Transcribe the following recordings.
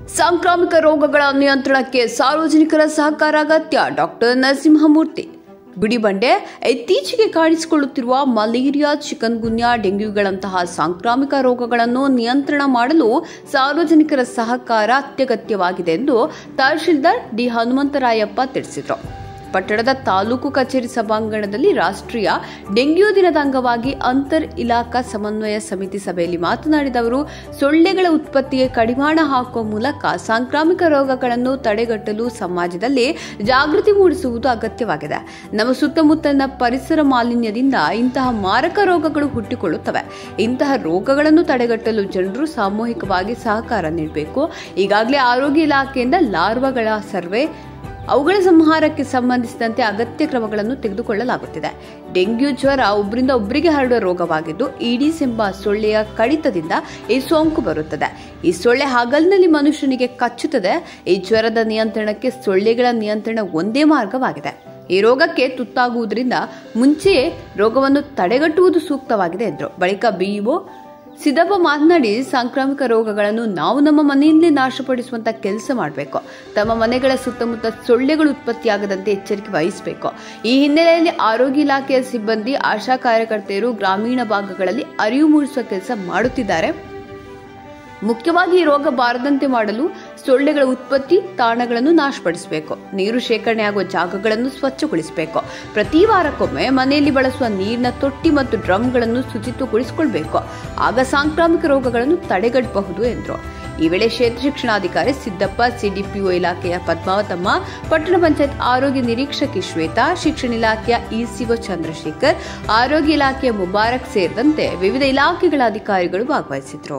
ಸಾಂಕ್ರಾಮಿಕ ರೋಗಗಳ ನಿಯಂತ್ರಣಕ್ಕೆ ಸಾರ್ವಜನಿಕರ ಸಹಕಾರ ಅಗತ್ಯ ಡಾಕ್ಟರ್ ನರಸಿಂಹಮೂರ್ತಿ ಗುಡಿಬಂಡೆ ಇತ್ತೀಚೆಗೆ ಕಾಣಿಸಿಕೊಳ್ಳುತ್ತಿರುವ ಮಲೇರಿಯಾ ಚಿಕನ್ ಗುನ್ಯಾ ಡೆಂಗ್ಯೂಗಳಂತಹ ಸಾಂಕ್ರಾಮಿಕ ರೋಗಗಳನ್ನು ನಿಯಂತ್ರಣ ಮಾಡಲು ಸಾರ್ವಜನಿಕರ ಸಹಕಾರ ಅತ್ಯಗತ್ಯವಾಗಿದೆ ಎಂದು ತಹಶೀಲ್ದಾರ್ ಡಿ ಹನುಮಂತರಾಯಪ್ಪ ತಿಳಿಸಿದರು ಪಟ್ಟಣದ ತಾಲೂಕು ಕಚೇರಿ ಸಭಾಂಗಣದಲ್ಲಿ ರಾಷ್ಟ್ರೀಯ ಡೆಂಗ್ಯೂ ದಿನದ ಅಂಗವಾಗಿ ಅಂತರ್ ಇಲಾಖಾ ಸಮನ್ವಯ ಸಮಿತಿ ಸಭೆಯಲ್ಲಿ ಮಾತನಾಡಿದ ಅವರು ಸೊಳ್ಳೆಗಳ ಉತ್ಪತ್ತಿಗೆ ಕಡಿವಾಣ ಹಾಕುವ ಮೂಲಕ ಸಾಂಕ್ರಾಮಿಕ ರೋಗಗಳನ್ನು ತಡೆಗಟ್ಟಲು ಸಮಾಜದಲ್ಲಿ ಜಾಗೃತಿ ಮೂಡಿಸುವುದು ಅಗತ್ಯವಾಗಿದೆ ನಮ್ಮ ಸುತ್ತಮುತ್ತಲಿನ ಪರಿಸರ ಮಾಲಿನ್ಯದಿಂದ ಇಂತಹ ಮಾರಕ ರೋಗಗಳು ಹುಟ್ಟಿಕೊಳ್ಳುತ್ತವೆ ಇಂತಹ ರೋಗಗಳನ್ನು ತಡೆಗಟ್ಟಲು ಜನರು ಸಾಮೂಹಿಕವಾಗಿ ಸಹಕಾರ ನೀಡಬೇಕು ಈಗಾಗಲೇ ಆರೋಗ್ಯ ಇಲಾಖೆಯಿಂದ ಲಾರ್ವಾಗಳ ಸರ್ವೆ ಅವುಗಳ ಸಂಹಾರಕ್ಕೆ ಸಂಬಂಧಿಸಿದಂತೆ ಅಗತ್ಯ ಕ್ರಮಗಳನ್ನು ತೆಗೆದುಕೊಳ್ಳಲಾಗುತ್ತಿದೆ ಡೆಂಗ್ಯೂ ಜ್ವರ ಒಬ್ಬರಿಂದ ಒಬ್ಬರಿಗೆ ಹರಡುವ ರೋಗವಾಗಿದ್ದು ಈಡೀಸ್ ಎಂಬ ಸೊಳ್ಳೆಯ ಕಡಿತದಿಂದ ಈ ಸೋಂಕು ಬರುತ್ತದೆ ಈ ಸೊಳ್ಳೆ ಹಗಲಿನಲ್ಲಿ ಮನುಷ್ಯನಿಗೆ ಕಚ್ಚುತ್ತದೆ ಈ ಜ್ವರದ ನಿಯಂತ್ರಣಕ್ಕೆ ಸೊಳ್ಳೆಗಳ ನಿಯಂತ್ರಣ ಒಂದೇ ಮಾರ್ಗವಾಗಿದೆ ಈ ರೋಗಕ್ಕೆ ತುತ್ತಾಗುವುದರಿಂದ ಮುಂಚೆಯೇ ರೋಗವನ್ನು ತಡೆಗಟ್ಟುವುದು ಸೂಕ್ತವಾಗಿದೆ ಎಂದರು ಬಳಿಕ ಬಿಇಒ ಸಿದ್ದಪ್ಪ ಮಾತನಾಡಿ ಸಾಂಕ್ರಾಮಿಕ ರೋಗಗಳನ್ನು ನಾವು ನಮ್ಮ ಮನೆಯಲ್ಲೇ ನಾಶಪಡಿಸುವಂತ ಕೆಲಸ ಮಾಡಬೇಕು ತಮ್ಮ ಮನೆಗಳ ಸುತ್ತಮುತ್ತ ಸೊಳ್ಳೆಗಳು ಉತ್ಪತ್ತಿಯಾಗದಂತೆ ಎಚ್ಚರಿಕೆ ವಹಿಸಬೇಕು ಈ ಹಿನ್ನೆಲೆಯಲ್ಲಿ ಆರೋಗ್ಯ ಇಲಾಖೆಯ ಸಿಬ್ಬಂದಿ ಆಶಾ ಕಾರ್ಯಕರ್ತೆಯರು ಗ್ರಾಮೀಣ ಭಾಗಗಳಲ್ಲಿ ಅರಿವು ಮೂಡಿಸುವ ಕೆಲಸ ಮಾಡುತ್ತಿದ್ದಾರೆ ಮುಖ್ಯವಾಗಿ ಈ ರೋಗ ಬಾರದಂತೆ ಮಾಡಲು ಸೊಳ್ಳೆಗಳ ಉತ್ಪತ್ತಿ ತಾಣಗಳನ್ನು ನಾಶಪಡಿಸಬೇಕು ನೀರು ಶೇಖರಣೆ ಆಗುವ ಜಾಗಗಳನ್ನು ಸ್ವಚ್ಛಗೊಳಿಸಬೇಕು ಪ್ರತಿ ವಾರಕ್ಕೊಮ್ಮೆ ಮನೆಯಲ್ಲಿ ಬಳಸುವ ನೀರಿನ ತೊಟ್ಟಿ ಮತ್ತು ಡ್ರಮ್ಗಳನ್ನು ಶುಚಿತ್ವಗೊಳಿಸಿಕೊಳ್ಬೇಕು ಆಗ ಸಾಂಕ್ರಾಮಿಕ ರೋಗಗಳನ್ನು ತಡೆಗಟ್ಟಬಹುದು ಎಂದರು ಈ ವೇಳೆ ಕ್ಷೇತ್ರ ಶಿಕ್ಷಣಾಧಿಕಾರಿ ಸಿದ್ದಪ್ಪ ಸಿಡಿಪಿಒ ಇಲಾಖೆಯ ಪದ್ಮಾವತಮ್ಮ ಪಟ್ಟಣ ಪಂಚಾಯತ್ ಆರೋಗ್ಯ ನಿರೀಕ್ಷಕಿ ಶ್ವೇತಾ ಶಿಕ್ಷಣ ಇಲಾಖೆಯ ಇಸಿಒ ಚಂದ್ರಶೇಖರ್ ಆರೋಗ್ಯ ಇಲಾಖೆಯ ಮುಬಾರಕ್ ಸೇರಿದಂತೆ ವಿವಿಧ ಇಲಾಖೆಗಳ ಅಧಿಕಾರಿಗಳು ಭಾಗವಹಿಸಿದ್ರು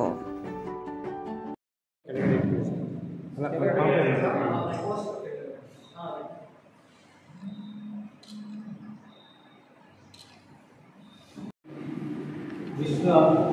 ವಿಶ್ವ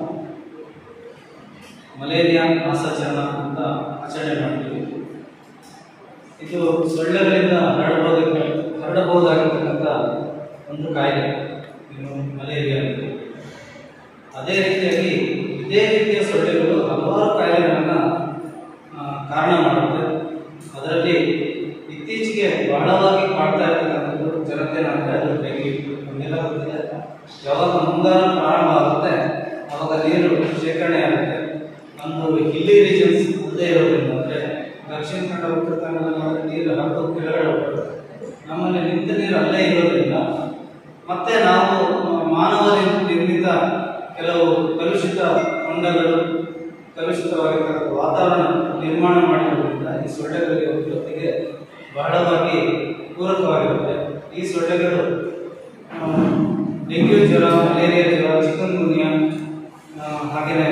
ಮಲೇರಿಯಾ ಮಾಸಾಚರಣ ಅಂತ ಆಚರಣೆ ಮಾಡ್ತೀವಿ ಇದು ಸೊಳ್ಳೆಗಳಿಂದ ಹರಡಬಹುದ ಹರಡಬಹುದಾಗಿರ್ತಕ್ಕಂಥ ಒಂದು ಕಾಯಿಲೆ ಇನ್ನು ಮಲೇರಿಯಾ ಅಂತ ಅದೇ ರೀತಿಯಾಗಿ ಇದೇ ರೀತಿಯ ಸೊಳ್ಳೆಗಳು ಹಲವಾರು ಕಾಯಿಲೆಗಳನ್ನು ಕಾರಣ ಮಾಡುತ್ತೆ ಅದರಲ್ಲಿ ಇತ್ತೀಚೆಗೆ ಬಹಳವಾಗಿ ಕಾಡ್ತಾ ಇರ್ತಕ್ಕಂಥದ್ದು ಜನತೆ ಅಂದರೆ ಅದು ಡೆಂಗ್ಯೂ ನಮಗೆಲ್ಲ ಗೊತ್ತಿದೆ ಯಾವಾಗ ಮುಂಗಾರು ಪ್ರಾರಂಭ ಆಗುತ್ತೆ ಆವಾಗ ನೀರು ಶೇಖರಣೆ ಆಗುತ್ತೆ ನಮ್ಮದು ಹಿಲ್ಲಿ ರೀಜನ್ಸ್ ಅಲ್ಲದೆ ಇರೋದ್ರಿಂದ ಅಂದರೆ ದಕ್ಷಿಣ ಕನ್ನಡ ಉತ್ತರ ಕನ್ನಡ ಮಾಡಿದ್ರೆ ನೀರು ಹರಿದು ಕೆಳಗಡೆ ಹೋಗ್ತದೆ ನಮ್ಮಲ್ಲಿ ನಿಂತ ನೀರು ಅಲ್ಲೇ ಇರೋದ್ರಿಂದ ಮತ್ತೆ ನಾವು ಮಾನವ ನಿರ್ಮಿತ ಕೆಲವು ಕಲುಷಿತ ಹೊಂಡಗಳು ಕಲುಷಿತವಾಗಿರ್ತಕ್ಕಂಥ ವಾತಾವರಣ ನಿರ್ಮಾಣ ಮಾಡಿರೋದ್ರಿಂದ ಈ ಸೊಳ್ಳೆಗಳಿಗೆ ಉತ್ಪತ್ತಿಗೆ ಬಹಳವಾಗಿ ಪೂರಕವಾಗಿರುತ್ತೆ ಈ ಸೊಳ್ಳೆಗಳು ಆ, ಡೆಂಗ್ಯೂ ಜ್ವರ ಮಲೇರಿಯಾ ಜ್ವರ ಚಿಕನ್ ಗುನ್ಯಾ ಹಾಗೆಯೇ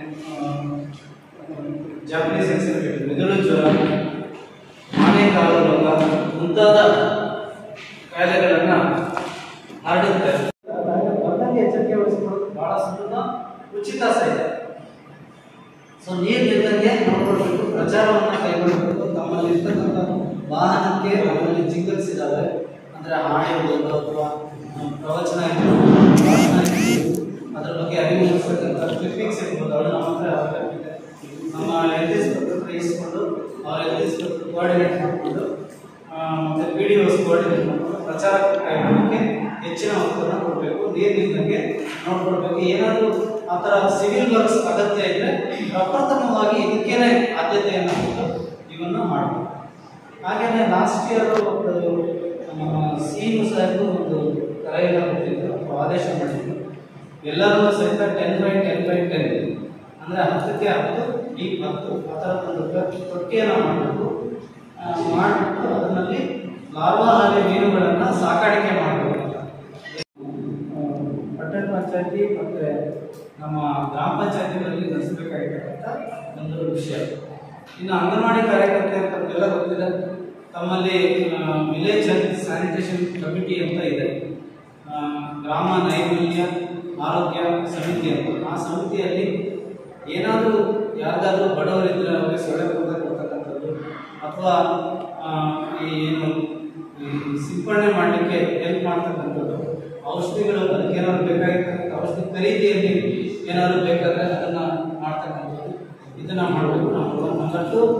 ಜಾಪನೀಸ್ ಎನ್ಸೆಫಿಲಿಟಿ ಮೆದುಳು ಜ್ವರ ಆನೆ ಕಾಲು ರೋಗ ಮುಂತಾದ ಕಾಯಿಲೆಗಳನ್ನು ಹರಡುತ್ತೆ ಮೊದಲನೇ ಎಚ್ಚರಿಕೆ ವಹಿಸಿಕೊಳ್ಳೋದು ಬಹಳ ಸುಲಭ ಉಚಿತ ಸಹಿತ ಸೊ ನೀರು ನಿಲ್ಲಂಗೆ ನೋಡ್ಕೊಳ್ಬೇಕು ಪ್ರಚಾರವನ್ನು ಕೈಗೊಳ್ಳಬೇಕು ತಮ್ಮಲ್ಲಿ ಇರ್ತಕ್ಕಂಥ ವಾಹನಕ್ಕೆ ನಮ್ಮಲ್ಲಿ ಜಿಂಗಲ್ಸ್ ಇದ್ದಾವೆ ಅಂದರೆ ಹಾಡು ಇರ್ಬೋದು ಅಥವಾ ಆ, ಪ್ರವಚನ ಇರ್ಬೋದು ಭಾಷಣ ಇರ್ಬೋದು ಅದರ ಬಗ್ಗೆ ಅರಿವು ಮೂಡಿಸ್ತಕ್ಕಂಥ ಕ್ಲಿಪ್ಪಿಂಗ್ಸ್ ಇರ್ಬೋದು ಅವಳು ನಮ್ಮ ಹತ್ರ ಅವೈಲೇಬಲ್ ಇದೆ ನಮ್ಮ ಎಲ್ ಎಸ್ ಹತ್ರ ಇಸ್ಕೊಂಡು ಅವ್ರ ಎಲ್ ಎಸ್ ಕೋಆರ್ಡಿನೇಟ್ ಮಾಡಿಕೊಂಡು ಮತ್ತು ಪಿ ಡಿ ಒಸ್ ಕೋಆರ್ಡಿನೇಟ್ ಮಾಡಿಕೊಂಡು ಪ್ರಚಾರ ಕೈಗೊಳ್ಳೋಕ್ಕೆ ಹೆಚ್ಚಿನ ಒತ್ತನ್ನು ಕೊಡಬೇಕು ನೀರು ನಿಲ್ಲಂಗೆ ನೋಡ್ಕೊಳ್ಬೇಕು ಏನಾದರೂ ಆ ಥರ ಸಿವಿಲ್ ವರ್ಕ್ಸ್ ಅಗತ್ಯ ಇದ್ದರೆ ಪ್ರಪ್ರಥಮವಾಗಿ ಇದಕ್ಕೇನೆ ಆದ್ಯತೆಯನ್ನು ಕೊಟ್ಟು ಇವನ್ನು ಮಾಡಬೇಕು ಹಾಗೆಯೇ ಲಾಸ್ಟ್ ಇಯರ್ ಒಂದು ನಮ್ಮ ಸಿ ಎಂ ಸಾಹೇಬರು ಒಂದು ಕರೆಯನ್ನು ಕೊಟ್ಟಿದ್ರು ಅಥವಾ ಆದೇಶ ಮಾಡಿದ್ರು ಎಲ್ಲರೂ ಸಹಿತ ten by ten by ten ಅಂದರೆ ಹತ್ತಕ್ಕೆ ಹತ್ತು ಈ ಹತ್ತು ಆ ಥರದೊಂದು ಕ- ತೊಟ್ಟಿಯನ್ನು ಮಾಡಬೇಕು ಆ, ಮಾಡಿಬಿಟ್ಟು ಅದರಲ್ಲಿ ಲಾರ್ವಾಹಾರಿ ಮೀನುಗಳನ್ನು ಸಾಕಾಣಿಕೆ ಮಾಡಬೇಕು ಅಂತ ಪಟ್ಟಣ ಪಂಚಾಯತಿ ಮತ್ತು ನಮ್ಮ ಗ್ರಾಮ ಪಂಚಾಯತಿಗಳಲ್ಲಿ ನಡೆಸಬೇಕಾಗಿರ್ತಕ್ಕಂಥ ಒಂದು ವಿಷಯ ಇನ್ನು ಅಂಗನವಾಡಿ ಕಾರ್ಯಕರ್ತೆ ಅಂತ ಎಲ್ಲ ಗೊತ್ತಿದೆ ತಮ್ಮಲ್ಲಿ ವಿಲೇಜ್ ಹೆಲ್ತ್ ಸ್ಯಾನಿಟೇಷನ್ ಕಮಿಟಿ ಅಂತ ಇದೆ ಆ, ಗ್ರಾಮ ನೈರ್ಮಲ್ಯ ಆರೋಗ್ಯ ಸಮಿತಿ ಅಂತ ಆ ಸಮಿತಿಯಲ್ಲಿ ಏನಾದರೂ ಯಾರಿಗಾದ್ರೂ ಬಡವರಿದ್ದರೆ ಅವರಿಗೆ ಸೊಳ್ಳೆ ಕೊಡ್ತಾ ಕೊಡ್ತಕ್ಕಂಥದ್ದು ಅಥವಾ ಆ, ಈ ಏನು ಈ ಸಿಂಪಡಣೆ ಮಾಡಲಿಕ್ಕೆ ಹೆಲ್ಪ್ ಮಾಡ್ತಕ್ಕಂಥದ್ದು ಔಷಧಿಗಳು ಅದಕ್ಕೆ ಏನಾದ್ರು ಬೇಕಾಗಿರ್ತಕ್ಕಂಥ ಔಷಧಿ ಖರೀದಿಯಲ್ಲಿ ಏನಾದರೂ ಬೇಕಾದ್ರೆ ಅದನ್ನು ಮಾಡ್ತಕ್ಕಂಥದ್ದು ಇದನ್ನ ಮಾಡಬೇಕು ನಂಬರ್ ಒನ್ ನಂಬರ್ ಟು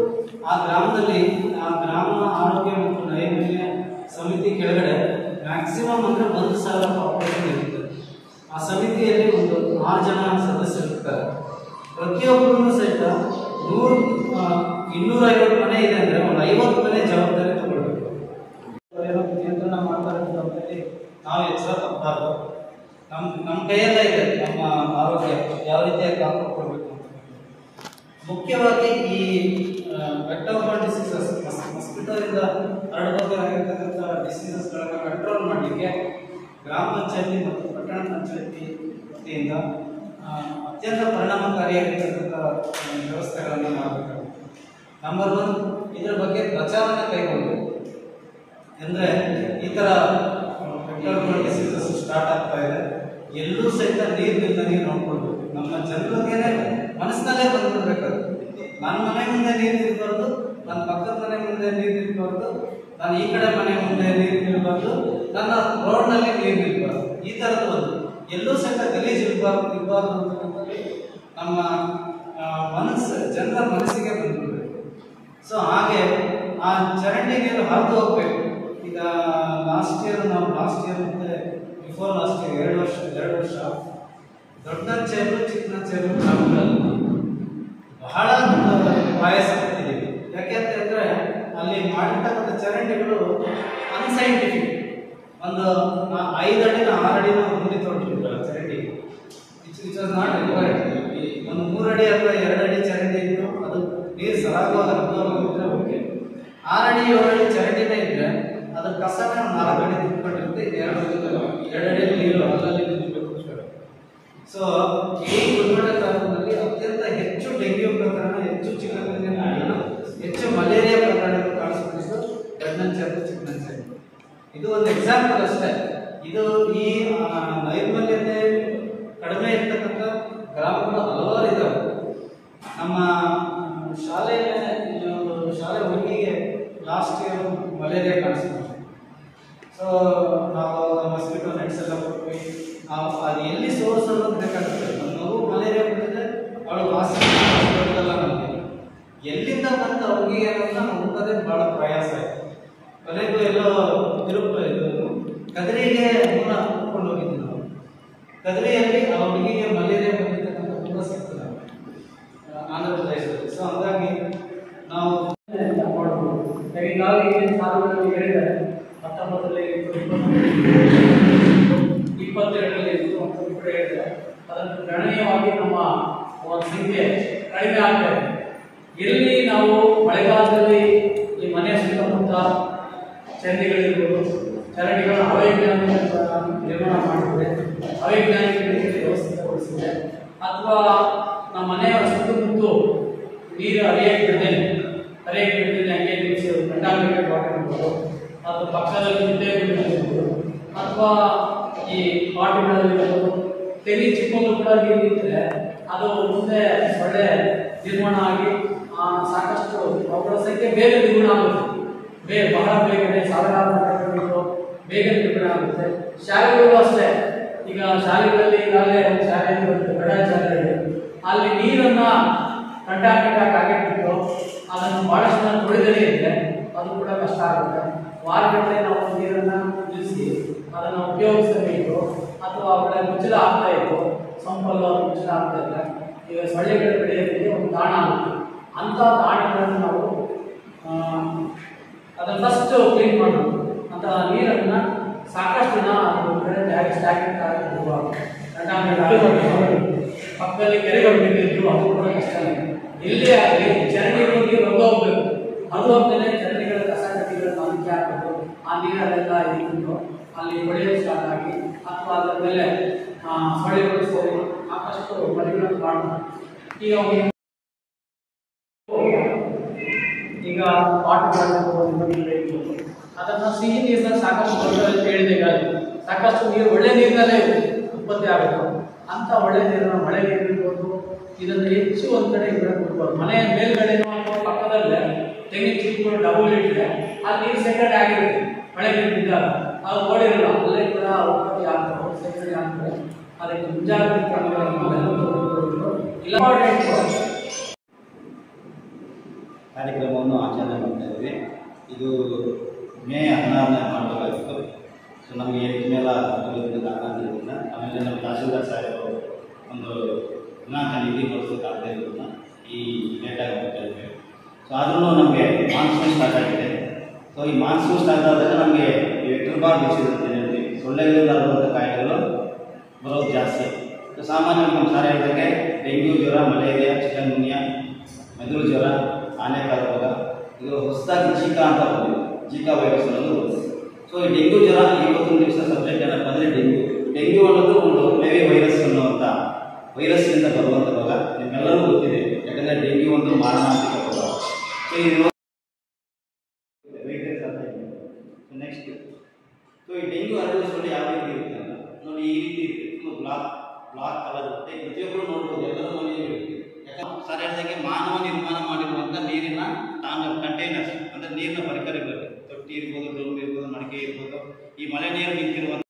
ಆ ಗ್ರಾಮದಲ್ಲಿ ಆ ಗ್ರಾಮ ಆರೋಗ್ಯ ಮತ್ತು ನೈರ್ಮಲ್ಯ ಸಮಿತಿ ಕೆಳಗಡೆ ಮ್ಯಾಕ್ಸಿಮಮ್ ಅಂದ್ರೆ ಒಂದು ಸಾವಿರ ಪಾಪ್ಯುಲೇಷನ್ ಇರುತ್ತೆ ಆ ಸಮಿತಿಯಲ್ಲಿ ಒಂದು ಆರು ಜನ ಸದಸ್ಯರು ಇರ್ತಾರೆ ಪ್ರತಿಯೊಬ್ಬರೂ ಸಹಿತ ನೂರು ಆ, ಇನ್ನೂರೈವತ್ತು ಮನೆ ಇದೆ ಅಂದ್ರೆ ಒಂದು ಐವತ್ತು ಮನೆ ಜವಾಬ್ದಾರಿ ತಗೊಳ್ಬೇಕು ಏನೋ ನಿಯಂತ್ರಣ ಮಾಡ್ತಾ ಇರೋ ಜವಾಬ್ದಾರಿ ನಾವು ಎಚ್ಚರ ತಪ್ಪಬಾರ್ದು ನಮ್ಮ ನಮ್ಮ ಕೈಯಲ್ಲೇ ಇದೆ ನಮ್ಮ ಆರೋಗ್ಯ ಯಾವ ರೀತಿಯಾಗಿ ಕಾಪಾಡ್ಕೊಳ್ಬೇಕು ಅಂತ ಮುಖ್ಯವಾಗಿ ಈ ವೆಕ್ಟರ್ ಡಿಸೀಸಸ್ ಮಸ್ಕಿಟೋದಿಂದ ಹರಡಬಹುದಾಗಿರ್ತಕ್ಕಂಥ ಡಿಸೀಸಸ್ಗಳನ್ನು ಕಂಟ್ರೋಲ್ ಮಾಡಲಿಕ್ಕೆ ಗ್ರಾಮ ಪಂಚಾಯತಿ ಮತ್ತು ಪಟ್ಟಣ ಪಂಚಾಯತಿ ವತಿಯಿಂದ ಆ, ಅತ್ಯಂತ ಪರಿಣಾಮಕಾರಿಯಾಗಿರ್ತಕ್ಕಂಥ ಆ, ವ್ಯವಸ್ಥೆಗಳನ್ನು ಮಾಡಬೇಕಾಗುತ್ತೆ ನಂಬರ್ ಒನ್ ಇದರ ಬಗ್ಗೆ ಪ್ರಚಾರನ ಕೈಗೊಳ್ಳಬೇಕು ಅಂದರೆ ಈ ಥರ ವೆಕ್ಟರ್ ಡಿಸೀಸಸ್ ಸ್ಟಾರ್ಟ್ ಆಗ್ತಾ ಇದೆ ಎಲ್ಲೂ ಸಹಿತ ನೀರು ನಿಲ್ದಂಗೆ ನೋಡ್ಕೊಳ್ಬೇಕು ನಮ್ಮ ಜನರಿಗೇನೆ ಮನಸ್ಸಿನಲ್ಲೇ ಬಂದ್ಬಿಡ್ಬೇಕು ಅದು. ನನ್ನ ಮನೆ ಮುಂದೆ ನೀರು ನಿಲ್ಬಾರ್ದು ನನ್ನ ಪಕ್ಕದ ಮನೆ ಮುಂದೆ ನೀರು ನಿಲ್ಬಾರ್ದು ನಾನು ಈ ಕಡೆ ಮನೆ ಮುಂದೆ ನೀರು ನಿಲ್ಬಾರ್ದು ನನ್ನ ರೋಡ್ನಲ್ಲಿ ನೀರು ನಿಲ್ಬಾರ್ದು ಈ ಥರದ್ದು ಒಂದು ಎಲ್ಲೂ ಸಹಿತ ಗಲೀಜು ಇರಬಾರ್ದು ಇರಬಾರ್ದು ಅಂತಕ್ಕಂಥದ್ದು ನಮ್ಮ ಆ, ಮನಸ್ಸು ಜನರ ಮನಸ್ಸಿಗೆ ಬಂದ್ಬಿಡ್ಬೇಕು ಸೊ ಹಾಗೆ ಆ ಚರಂಡಿ ನೀರು ಹರಿದು ಹೋಗ್ಬೇಕು ಈಗ ಲಾಸ್ಟ್ ಇಯರ್ ನಾವು ಲಾಸ್ಟ್ ಇಯರ್ ಮತ್ತೆ ಬಿಫೋರ್ ಲಾಸ್ಟ್ ಇಯರ್ ಎರಡು ವರ್ಷ ಎರಡು ವರ್ಷ ದೊಡ್ಡ ಚೇರು ಚಿಕ್ಕ ಚೇರು ಗ್ರಾಮಗಳಲ್ಲಿ ಬಹಳ ಪ್ರಯಾಸ ಪಟ್ಟಿದ್ದೀವಿ ಯಾಕೆ ಅಂತ ಹೇಳಿದ್ರೆ ಅಲ್ಲಿ ಮಾಡಿರ್ತಕ್ಕಂಥ ಚರಂಡಿಗಳು ಅನ್ಸೈಂಟಿಫಿಕ್ ಒಂದು ನಾ- ಐದು ಅಡಿನ ಆರು ಅಡಿನ ಮುಂದೆ ತೊಗೊಂಡಿರ್ತಾರೆ ಚರಂಡಿ it's it was not required ಒಂದು ಮೂರು ಅಡಿ ಅಥವಾ ಎರಡು ಅಡಿ ಚರಂಡಿ ಇದ್ದು ಅದು ನೀರು ಸರಾಗವಾಗಿ ಅನುಭವವಾಗಿದ್ರೆ ಓಕೆ ಆರು ಅಡಿ ಏಳು ಅಡಿ ಚರಂಡಿನೇ ಇದ್ರೆ ಅದ್ರ ಕಸನ ಒಂದು ನಾಲ್ಕು ಅಡಿ ತಿಳ್ಕೊಂಡಿರುತ್ತೆ ಎರಡು ಎರಡು ಅಡಿ ನೀರು ಅಲ್ಲಲ್ಲಿ ನಿಲ್ಬೇಕು ಸೊ ಈ ಗುಲ್ಬರ್ಗ ತಾಲೂಕಿನಲ್ಲಿ ಅತ್ಯಂತ ಹೆಚ್ಚು ಡೆಂಗ್ಯೂ ಪ್ರಕರಣ ಹೆಚ್ಚು ಚಿಕನ್ಗುನ್ಯಾ ಪ್ರಕರಣ ಹೆಚ್ಚು ಮಲೇರಿಯಾ ಪ್ರಕರಣಗಳು ಕಾಣಿಸ್ಕೊಂಡಿದ್ದು ದೊಡ್ಡಂಚೆರು ಚಿಕ್ಕನಂಚೆರು ಇದು ಒಂದು ಎಕ್ಸಾಂಪಲ್ ಅಷ್ಟೇ ಇದು ಈ ಆ, ನೈರ್ಮಲ್ಯತೆ ಕಡಿಮೆ ಇರ್ತಕ್ಕಂಥ ಗ್ರಾಮಗಳು ಹಲವಾರು ಇದ್ದಾವೆ ನಮ್ಮ ಶಾಲೆ ಶಾಲೆ ಹುಡುಗಿಗೆ ಲಾಸ್ಟ್ ಇಯರ್ ಮಲೇರಿಯಾ ಕಾಣಿಸ್ಕೊಂಡು ಸೊ ನಾವು ಮಸ್ಕಿಟೋ ನೆಟ್ಸ್ ಎಲ್ಲ ಕೊಟ್ವಿ ನಾವು ಅದು ಎಲ್ಲಿ ಸೋರ್ಸ್ ಅನ್ನೋದು ಬೇಕಾಗ್ತದೆ ನಮ್ಮ ಮಗು ಮಲೇರಿಯಾ ಬಂದಿದೆ ಅವಳು ವಾಸಿ ಬರೋದಲ್ಲ ನಮಗೆ ಎಲ್ಲಿಂದ ಬಂತ ಅವ್ರಿಗೆ ಅನ್ನೋದನ್ನ ನಾವು ಹುಡುಕೋದೇ ಭಾಳ ಪ್ರಯಾಸ ಆಯ್ತು ಕೊನೆಗೂ ಎಲ್ಲೋ ತಿರುಪ ಇದು ಕದರಿಗೆ ಮೂಲ ಹುಡ್ಕೊಂಡು ಹೋಗಿದ್ವಿ ನಾವು ಕದರಿಯಲ್ಲಿ ಆ ಹುಡುಗಿಗೆ ಮಲೇರಿಯಾ ಬಂದಿರ್ತಕ್ಕಂಥ ಮೂಲ ಸಿಗ್ತದೆ ಆ, ಆಂಧ್ರ ಪ್ರದೇಶದಲ್ಲಿ ಸೊ ಹಂಗಾಗಿ ನಾವು ಈಗಾಗಲೇ ಏನೇನು ಸಾಲುಗಳಲ್ಲಿ ಹೇಳಿದ್ದಾರೆ ಹತ್ತೊಂಬತ್ತರಲ್ಲಿ ಇಪ್ಪತ್ತೆರಡರಲ್ಲಿ ಇತ್ತು ಅಂತ ಹೇಳಿದ್ದಾರೆ ಅದನ್ನು ಗಣನೀಯವಾಗಿ ನಮ್ಮ ಒಂದು ಸಂಖ್ಯೆ ಕಡಿಮೆ ಆಗ್ತಾ ಇದೆ ಎಲ್ಲಿ ನಾವು ಮಳೆಗಾಲದಲ್ಲಿ ಈ ಮನೆ ಸುತ್ತಮುತ್ತ ಚರಂಡಿಗಳಿರ್ಬೋದು ಚರಂಡಿಗಳನ್ನು ಅವೈಜ್ಞಾನಿಕ ನಿರ್ಮಾಣ ಮಾಡಿದ್ರೆ ಅವೈಜ್ಞಾನಿಕ ರೀತಿಯಲ್ಲಿ ವ್ಯವಸ್ಥಿತಗೊಳಿಸಿದ್ರೆ ಅಥವಾ ನಮ್ಮ ಮನೆಯ ಸುತ್ತಮುತ್ತ ನೀರು ಹರಿಯಕ್ಕೆ ಬಿಡ್ತೇನೆ ಹರಿಯಕ್ಕೆ ಬಿಡ್ತೇನೆ ಹಂಗೆ ನಿಲ್ಲಿಸಿ ಕಂಟಾಮಿನೇಟೆಡ್ ವಾಟರ್ ಇರ್ಬೋದು ಅಥವಾ ಪಕ್ಕದಲ್ಲಿ ನಿದ್ದೆ ಇರ್ಬೋದು ಅಥವಾ ಈ ಪಾಟಿಗಳಲ್ಲಿ ಇರ್ಬೋದು ತೆಗಿ ಚಿಕ್ಕದು ಕೂಡ ನೀರು ನಿಂತರೆ ಅದು ಮುಂದೆ ಒಳ್ಳೆ ನಿರ್ಮಾಣ ಆಗಿ ಆ, ಸಾಕಷ್ಟು ಅವುಗಳ ಸಂಖ್ಯೆ ಬೇಗ ನಿರ್ಮಾಣ ಆಗುತ್ತೆ ಬೇ ಬಹಳ ಬೇಗನೆ ಸಾವಿರಾರು ಪ್ರಕರಣಗಳು ಬೇಗ ನಿರ್ಮಾಣ ಆಗುತ್ತೆ ಶಾಲೆಗಳು ಅಷ್ಟೇ ಈಗ ಶಾಲೆಗಳಲ್ಲಿ ಈಗಾಗಲೇ ಒಂದು ಶಾಲೆ ಬರುತ್ತೆ ಬಡ ಶಾಲೆಗಳು ಅಲ್ಲಿ ನೀರನ್ನ ಕಂಟಾಕ್ಟ್ ಆಗಿಬಿಟ್ಟು ಅದನ್ನು ಬಹಳಷ್ಟು ಜನ ತೊಳೆದಲೇ ಇದ್ರೆ ಅದು ಕೂಡ ಕಷ್ಟ ಆಗುತ್ತೆ ವಾರಗಟ್ಟಲೆ ನಾವು ನೀರನ್ನ ನಿಲ್ಲಿಸಿ ಅದನ್ನು ಉಪಯೋಗಿಸಬೇಕು ಅಥವಾ ಅವುಗಳ ಮುಚ್ಚಳ ಆಗ್ತಾ ಇತ್ತು ಸಂಪಲ್ಲು ಅದು ಮುಚ್ಚಳ ಆಗ್ತಾ ಇಲ್ಲ ಈಗ ಸೊಳ್ಳೆಗಳು ಬೆಳೆಯೋದಕ್ಕೆ ಒಂದು ತಾಣ ಆಗುತ್ತೆ ಅಂಥ ತಾಣಗಳನ್ನು ನಾವು ಆ, ಅದನ್ನು ಫಸ್ಟ್ ಕ್ಲೀನ್ ಮಾಡಬೇಕು ಅಂತ ನೀರನ್ನು ಸಾಕಷ್ಟು ದಿನ ಅದು ಕಡೆ ಜಾಗ ಸ್ಟ್ಯಾಕಿಂಗ್ ಆಗಿ ಬಿಡಬಾರ್ದು. ಕಂಟಾಮಿನೇಟ್ ಆಗಬಾರ್ದು. ಪಕ್ಕದಲ್ಲಿ ಕೆರೆಗಳು ಬಿದ್ದಿದ್ರು ಅದು ಕೂಡ ಕಷ್ಟನೇ ಎಲ್ಲಿ ಆಗಲಿ ಚರಂಡಿಗಳು ನೀರು ಹೊರಗೆ ಹೋಗ್ಬೇಕು ಅದು ಹೋಗ್ತಾನೆ ಚರಂಡಿಗಳ ಕಸ ಕಡ್ಡಿಗಳನ್ನು ಅದಕ್ಕೆ ಹಾಕಬೇಕು ಆ ನೀರಲ್ಲೆಲ್ಲ ಇಟ್ಕೊಂಡು ಅಲ್ಲಿ ಹೊಳೆಯೋದು ಸ್ಟಾರ್ಟ್ ಆಗಿ ಅಥವಾ ಅದರ ಮೇಲೆ ಆ, ಸೊಳ್ಳೆಗಳು ಸೇರಿ ಸಾಕಷ್ಟು ಮರಿಗಳನ್ನು ಮಾಡಬಹುದು ಈಗ ಅವ್ರಿಗೆ ಈಗ ಪಾಠಗಳನ್ನು ಅದನ್ನ ಸಿಹಿ ನೀರಿನ ಸಾಕಷ್ಟು ದೊಡ್ಡ ಹೇಳಿದೆ ಈಗಾಗಲೇ ಸಾಕಷ್ಟು ನೀರು ಒಳ್ಳೆ ನೀರಿನಲ್ಲೇ ಉತ್ಪತ್ತಿ ಆಗುತ್ತೆ ಅಂತ ಒಳ್ಳೆ ನೀರನ್ನ ಮಳೆ ನೀರು ಇರ್ಬೋದು ಇದನ್ನು ಹೆಚ್ಚು ಒಂದ್ ಕಡೆ ಬಿಡಕ್ಕೆ ಬಿಡ್ಬೋದು ಮನೆಯ ಮೇಲ್ಗಡೆ ಅಥವಾ ಪಕ್ಕದಲ್ಲೇ ತೆಂಗಿನ ಚಿಕ್ಕಗಳು ಡಬಲ್ ಇಟ್ಟರೆ ಆ ನೀರು ಸೆಕೆಂಡ್ ಆಗಿರುತ್ತೆ ಮಳೆ ನೀರು ಬಿದ್ದಾಗ ಅದು ಓಡಿರಲ್ಲ ಅಲ್ಲೇ ಕೂಡ ಉತ್ಪತ್ತಿ ಆಗ್ತವೆ ಸೇರ್ಪಡೆ ಆಗ್ತವೆ ಅದಕ್ಕೆ ಮುಂಜಾಗ್ರತೆ ಕ್ರಮಗಳನ್ನು ನಾವೆಲ್ಲ ತೆಗೆದುಕೊಳ್ಳಬೇಕು ಇಲ್ಲ ಕಾರ್ಯಕ್ರಮವನ್ನು ಆಚರಣೆ ಮಾಡ್ತಾ ಇದ್ದೀವಿ ಇದು ಮೇ ಹದಿನಾರನೇ ಮಾಡಬೇಕಾಗಿತ್ತು ಸೊ ನಮಗೆ ಇದನ್ನೆಲ್ಲ ತಿಳಿದಿದ್ದ ಕಾರಣದಿಂದ ಆಮೇಲೆ ನಮ್ಮ ತಹಸೀಲ್ದಾರ್ ಸಾಹೇಬರು ಒಂದು ದಿನಾಂಕ ನಿಗದಿಪಡಿಸೋಕ್ಕಾಗದೇ ಇರೋದನ್ನ ಈ ಲೇಟಾಗಿ ಹೋಗ್ತಾ ಇದ್ದೇವೆ ಸೊ ಆದ್ರೂ ನಮಗೆ ಮಾನ್ಸೂನ್ ಸ್ಟಾರ್ಟ್ ಆಗಿದೆ ಸೊ ಈ ಮಾನ್ಸೂನ್ ಸ್ಟಾರ್ಟ್ ಆದಾಗ ನಮಗೆ ಈ ವೆಕ್ಟರ್ ಬಾರ್ ಡಿಸೀಸ್ ಅಂತ ಹೇಳ್ತೀವಿ ಸೊಳ್ಳೆಗಳಿಂದ ಬರುವಂಥ ಕಾಯಿಲೆಗಳು ಬರೋದು ಜಾಸ್ತಿ ಸೊ ಸಾಮಾನ್ಯವಾಗಿ ನಮ್ಮ ಸಾರ್ ಹೇಳಿದಂಗೆ ಡೆಂಗ್ಯೂ ಜ್ವರ ಮಲೇರಿಯಾ ಚಿಕನ್ ಗುನ್ಯಾ ಮೆದುಳು ಜ್ವರ ಆನೆಕಾಲ ರೋಗ ಇದು ಹೊಸದಾಗಿ ಜೀಕಾ ಅಂತ ಬಂದಿದೆ ಜೀಕಾ ವೈರಸ್ ಅನ್ನೋದು ಬಂದಿದೆ. ಸೊ ಈ ಡೆಂಗ್ಯೂ ಜ್ವರ ಇವತ್ತೊಂದು ದಿವಸ ಸಬ್ಜೆಕ್ಟ್ ಏನಪ್ಪ ಅಂದರೆ ಡೆಂಗ್ಯೂ ಡೆಂಗ್ಯೂ ಅನ್ನೋದು ಒಂದು ಫ್ಲೇವಿ ವೈರಸ್ ಅನ್ನುವಂಥ ವೈರಸ್ನಿಂದ ಬರುವಂಥ ರೋಗ ನಿಮ್ಮೆಲ್ಲರೂ ಗೊತ್ತಿದೆ ಯಾಕಂದರೆ ಡೆಂಗ್ಯೂ ಒಂದು ಮಾರಣಾಂತಿಕ ರೋಗ ಸೊ ಈ ರೋಗ ನೆಕ್ಸ್ಟ್ ಸೊ ಈ ಡೆಂಗ್ಯೂ ಹರಡುವ ಸೊಳ್ಳೆ ಯಾವ ರೀತಿ ಇರುತ್ತೆ ಅಂತ ನೋಡಿ ಈ ರೀತಿ ಇರುತ್ತೆ ಬ್ಲಾಕ್ ಬ್ಲಾಕ್ ಕಲರ್ ಇರುತ್ತೆ ಪ್ರತಿಯೊಬ್ಬರು ನೋಡ್ಬೋದು ಎಲ್ಲರ ಮನೆಯಲ್ಲೂ ಇರುತ್ತೆ ಯಾಕಂದ್ರೆ ಸರ್ ಹೇಳಿದಂಗೆ ಮಾನವ ನಿರ್ಮಾಣ ಮಾಡಿರುವಂಥ ನೀರಿನ ಕಂಟೈನರ್ಸ್ ಅಂದರೆ ನೀರಿನ ಪರಿಕರಗಳು ತೊಟ್ಟಿ ಇರ್ಬೋದು ಡ್ರಮ್ ಇರ್ಬೋದು ಮಡಿಕೆ ಇರ್ಬೋದು ಈ ಮಳೆ ನೀರು ನಿಂತಿರುವಂಥ